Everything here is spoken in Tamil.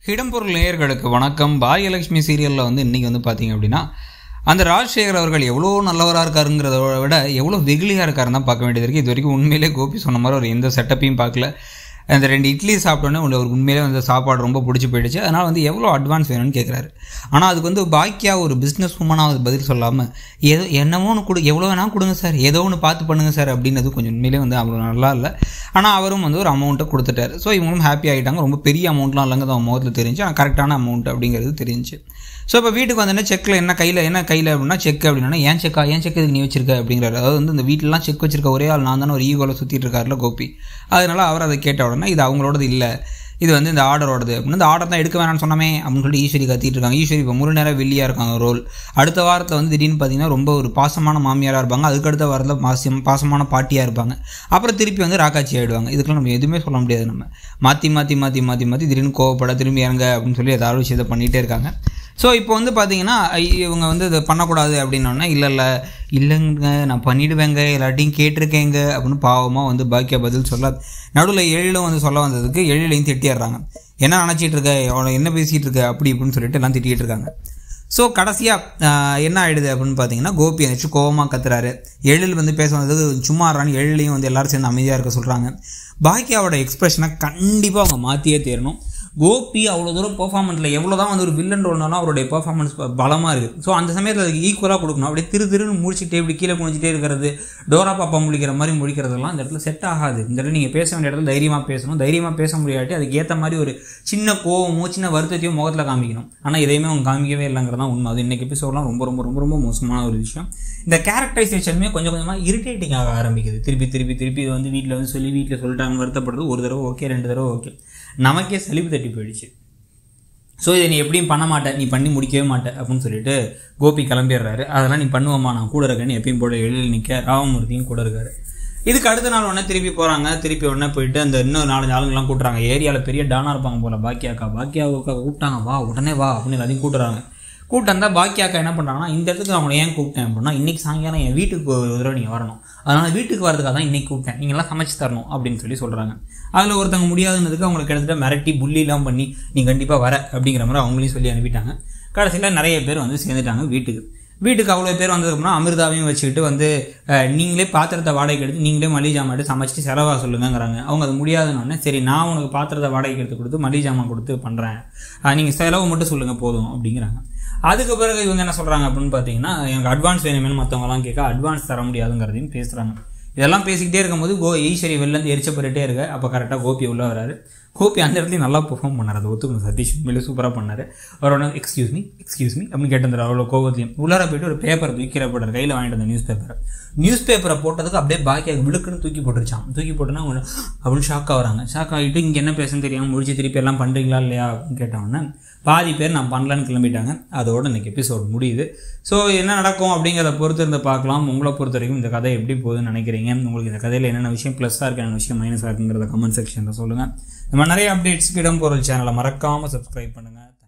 இடம்பொருள் நேயர்களுக்கு வணக்கம் பாகியலட்சுமி சீரியலில் வந்து இன்றைக்கி வந்து பார்த்தீங்க அப்படின்னா அந்த ராஜசேகர் அவர்கள் எவ்வளோ நல்லவராக இருக்காருங்கிறத விட எவ்வளோ வெகுளியாக இருக்காருன்னு தான் பார்க்க வேண்டியது இருக்குது இது வரைக்கும் உண்மையிலே கோபி சொன்ன மாதிரி ஒரு எந்த செட்டப்பையும் பார்க்கல அந்த ரெண்டு இட்லி சாப்பிட்டோன்னே உங்களுக்கு உண்மையிலே வந்து சாப்பாடு ரொம்ப பிடிச்சி போயிடுச்சு அதனால் வந்து எவ்வளோ அட்வான்ஸ் வேணும்னு கேட்குறாரு ஆனால் அதுக்கு வந்து பாக்கியா ஒரு பிஸ்னஸ் உமனாக அது பதில் சொல்லாமல் ஏதோ என்னமோ ஒன்று கொடு எவ்வளோ வேணால் கொடுங்க சார் ஏதோ ஒன்று பார்த்து பண்ணுங்கள் சார் அப்படின்னது கொஞ்சம் உண்மையிலே வந்து அவ்வளோ நல்லா இல்லை ஆனால் அவரும் வந்து ஒரு அமௌண்ட்டை கொடுத்துட்டாரு ஸோ இவங்களும் ஹாப்பி ஆகிட்டாங்க ரொம்ப பெரிய அமௌண்ட்லாம் இல்லைங்க தான் முகத்தில் தெரிஞ்சு ஆனால் கரெக்டான அமௌண்ட் அப்படிங்கிறது தெரிஞ்சு ஸோ இப்போ வீட்டுக்கு வந்தோடனே செக்கில் என்ன கையில் என்ன கையில் அப்படின்னா செக் அப்படின்னா ஏன் செக்கா ஏன் செக் இதுக்கு நீ வச்சிருக்க அப்படிங்கிறாரு அதாவது வந்து இந்த வீட்டிலலாம் செக் வச்சிருக்க ஒரே ஆள் நான் தானே ஒரு ஈகோவில் சுற்றிட்டு இருக்காருல கோபி அதனால அவர் அதை கேட்ட உடனே இது அவங்களோடது இல்லை இது வந்து இந்த ஆர்டரோடது அப்படின்னு இந்த ஆர்டர் தான் எடுக்க வேணாம்னு சொன்னமே அப்படின்னு சொல்லிட்டு ஈஸ்வரி கத்திட்டு இருக்காங்க ஈஸ்வரி இப்போ முழு நேரம் வெளியாக இருக்காங்க ரோல் அடுத்த வாரத்தில் வந்து திடீர்னு பார்த்தீங்கன்னா ரொம்ப ஒரு பாசமான மாமியாராக இருப்பாங்க அதுக்கடுத்த வாரத்தில் பாசியம் பாசமான பாட்டியாக இருப்பாங்க அப்புறம் திருப்பி வந்து ராக்காச்சி ஆகிடுவாங்க இதுக்கெல்லாம் நம்ம எதுவுமே சொல்ல முடியாது நம்ம மாற்றி மாற்றி மாற்றி மாற்றி மாற்றி திடீர்னு கோவப்பட திரும்பி இறங்க அப்படின்னு சொல்லி ஏதாவது விஷயத்தை பண்ணிகிட்டே இருக்காங்க ஸோ இப்போ வந்து பார்த்தீங்கன்னா ஐ- இவங்க வந்து இதை பண்ணக்கூடாது அப்படின்னோடனே இல்லை இல்லை இல்லைங்க நான் பண்ணிடுவேங்க எல்லாத்தையும் கேட்டிருக்கேங்க அப்படின்னு பாவமாக வந்து பாக்கியா பதில் சொல்ல நடுவில் எழிலும் வந்து சொல்ல வந்ததுக்கு எழிலையும் திட்டிடுறாங்க என்ன நினச்சிட்டு இருக்க அவனை என்ன பேசிகிட்டு இருக்க அப்படி இப்படின்னு சொல்லிட்டு எல்லாம் திட்டிகிட்டு இருக்காங்க ஸோ கடைசியாக என்ன ஆயிடுது அப்படின்னு பார்த்தீங்கன்னா கோபி எந்திரிச்சு கோவமாக கத்துறாரு எழில் வந்து பேச வந்தது சும்மா இருறான்னு எழிலையும் வந்து எல்லாரும் சேர்ந்து அமைதியாக இருக்க சொல்கிறாங்க பாக்கியாவோட எக்ஸ்பிரஷனை கண்டிப்பாக அவங்க மாற்றியே தேரணும் கோபி அவ்வளோ தூரம் பெர்ஃபார்மன்ஸில் எவ்வளோ தான் வந்து ஒரு வில்லன் ரோல்னாலும் அவருடைய பெர்ஃபார்மன்ஸ் பலமாக இருக்குது ஸோ அந்த சமயத்தில் அதுக்கு ஈக்குவலாக கொடுக்கணும் அப்படியே திரு திருன்னு முடிச்சுட்டே இப்படி கீழே குனிஞ்சிட்டே இருக்கிறது டோரா பாப்பா முழிக்கிற மாதிரி முடிக்கிறதெல்லாம் இந்த இடத்துல செட் ஆகாது இந்த இடத்துல நீங்கள் பேச வேண்டிய இடத்துல தைரியமாக பேசணும் தைரியமாக பேச முடியாட்டி அதுக்கு ஏற்ற மாதிரி ஒரு சின்ன கோவமோ சின்ன வருத்தத்தையும் முகத்தில் காமிக்கணும் ஆனால் எதையுமே அவங்க காமிக்கவே இல்லைங்கிறது தான் உண்மை அது இன்றைக்கி எபிசோட்லாம் ரொம்ப ரொம்ப ரொம்ப ரொம்ப மோசமான ஒரு விஷயம் இந்த கேரக்டரைசேஷனுமே கொஞ்சம் கொஞ்சமாக இரிட்டேட்டிங் ஆக ஆரம்பிக்குது திருப்பி திருப்பி திருப்பி இது வந்து வீட்டில் வந்து சொல்லி வீட்டில் சொல்லிட்டாங்க வருத்தப்படுறது ஒரு தடவை ஓகே ரெண்டு தடவை ஓகே நமக்கே சலிப்பு தட்டி போயிடுச்சு ஸோ இதை நீ எப்படியும் பண்ண மாட்டே நீ பண்ணி முடிக்கவே மாட்டே அப்படின்னு சொல்லிட்டு கோபி கிளம்பிடுறாரு அதெல்லாம் நீ பண்ணுவோமா நான் கூட இருக்கேன்னு எப்பயும் போல எழில் நிற்க ராமமூர்த்தியும் கூட இருக்காரு இதுக்கு அடுத்த நாள் உடனே திருப்பி போகிறாங்க திருப்பி உடனே போயிட்டு அந்த இன்னும் நாலஞ்சு ஆளுங்கெல்லாம் கூட்டுறாங்க ஏரியாவில் பெரிய டானா இருப்பாங்க போல பாக்கியாக்கா பாக்கியாவுக்கா கூப்பிட்டாங்க வா உடனே வா அப்படின்னு எல்லாத்தையும் கூட்டுறாங்க கூப்பிட்டு வந்தால் பாக்கியாக்கா என்ன பண்ணுறாங்கன்னா இந்த இடத்துக்கு அவங்கள ஏன் கூப்பிட்டேன் அப்படின்னா இன்றைக்கி சாயங்காலம் என் வீட்டுக்கு ஒரு தடவை நீங்கள் வரணும் அதனால் வீட்டுக்கு வரதுக்காக தான் இன்றைக்கி கூப்பிட்டேன் நீங்களாம் சமைச்சு தரணும் அப்படின்னு சொல்லி சொல்கிறாங்க அதில் ஒருத்தவங்க முடியாதுன்னதுக்கு அவங்களுக்கு கிட்டத்தட்ட மிரட்டி புள்ளிலாம் பண்ணி நீ கண்டிப்பாக வர அப்படிங்கிற மாதிரி அவங்களையும் சொல்லி அனுப்பிட்டாங்க கடைசியில் நிறைய பேர் வந்து சேர்ந்துட்டாங்க வீட்டுக்கு வீட்டுக்கு அவ்வளோ பேர் வந்ததுக்கப்புறம் அமிர்தாவையும் வச்சுக்கிட்டு வந்து அஹ், நீங்களே பாத்திரத்தை வாடகைக்கு எடுத்து நீங்களே மளிகை ஜாமான் எடுத்து சமைச்சிட்டு செலவா சொல்லுங்கங்கிறாங்க அவங்க அது முடியாதுன்னு சரி நான் உனக்கு பாத்திரத்தை வாடகைக்கு எடுத்து கொடுத்து மளிகை ஜாமான் கொடுத்து பண்ணுறேன் நீங்கள் செலவு மட்டும் சொல்லுங்கள் போதும் அப்படிங்கிறாங்க அதுக்கு பிறகு இவங்க என்ன சொல்கிறாங்க அப்படின்னு பார்த்தீங்கன்னா எனக்கு அட்வான்ஸ் வேணுமேனு மற்றவங்கலாம் கேட்க அட்வான்ஸ் தர முடியாதுங்கிறதையும் பேசுகிறாங்க இதெல்லாம் பேசிக்கிட்டே இருக்கும்போது கோ ஈஸ்வரி வெளிலேருந்து எரிச்ச போயிட்டே இருக்க அப்போ கரெக்டாக கோபி உள்ள வராரு கோபி அந்த இடத்துலையும் நல்லா பெர்ஃபார்ம் பண்ணார் அதை ஒத்துக்கணும் சதீஷ் உண்மையிலே சூப்பராக பண்ணார் அவர் உடனே எக்ஸ்கியூஸ் மீ எக்ஸ்கியூஸ் மீ அப்படின்னு கேட்டிருந்தார் அவ்வளோ கோபத்தையும் உள்ளார போயிட்டு ஒரு பேப்பர் தூக்கிற போட்டார் கையில் வாங்கிட்டு வந்த நியூஸ் பேப்பரை நியூஸ் பேப்பரை போட்டதுக்கு அப்படியே பாக்கியாக விழுக்குன்னு தூக்கி போட்டுருச்சான் தூக்கி போட்டோன்னா அவங்க அப்படின்னு ஷாக் ஆகுறாங்க ஷாக் ஆகிட்டு இங்கே என்ன பேசுன்னு தெரியாமல் முடிச்சு திருப்பி எல்லாம் பண்ணுறீங்களா இல்லையா அப்படின்னு கேட்டவொடனே பாதி பேர் நான் பண்ணலான்னு கிளம்பிட்டாங்க அதோட இன்னைக்கு எபிசோட் முடியுது ஸோ என்ன நடக்கும் அப்படிங்கிறத பொறுத்து இருந்து பார்க்கலாம் உங்களை பொறுத்த வரைக்கும் இந்த கதை எப்படி போகுதுன்னு நினைக்கிறீங்க உங்களுக்கு இந்த கதையில் என்னென்ன விஷயம் ப்ளஸ்ஸாக இருக்கு என்னென்ன விஷயம் மைனஸாக இருக்குங்கிறத கமெண்ட் செக்ஷனில் சொல்லுங்கள் நம்ம நிறைய அப்டேட்ஸ்க்கு இடம் போகிற சேனலை மறக்காமல் சப்ஸ்கிரைப் பண்ணுங்கள்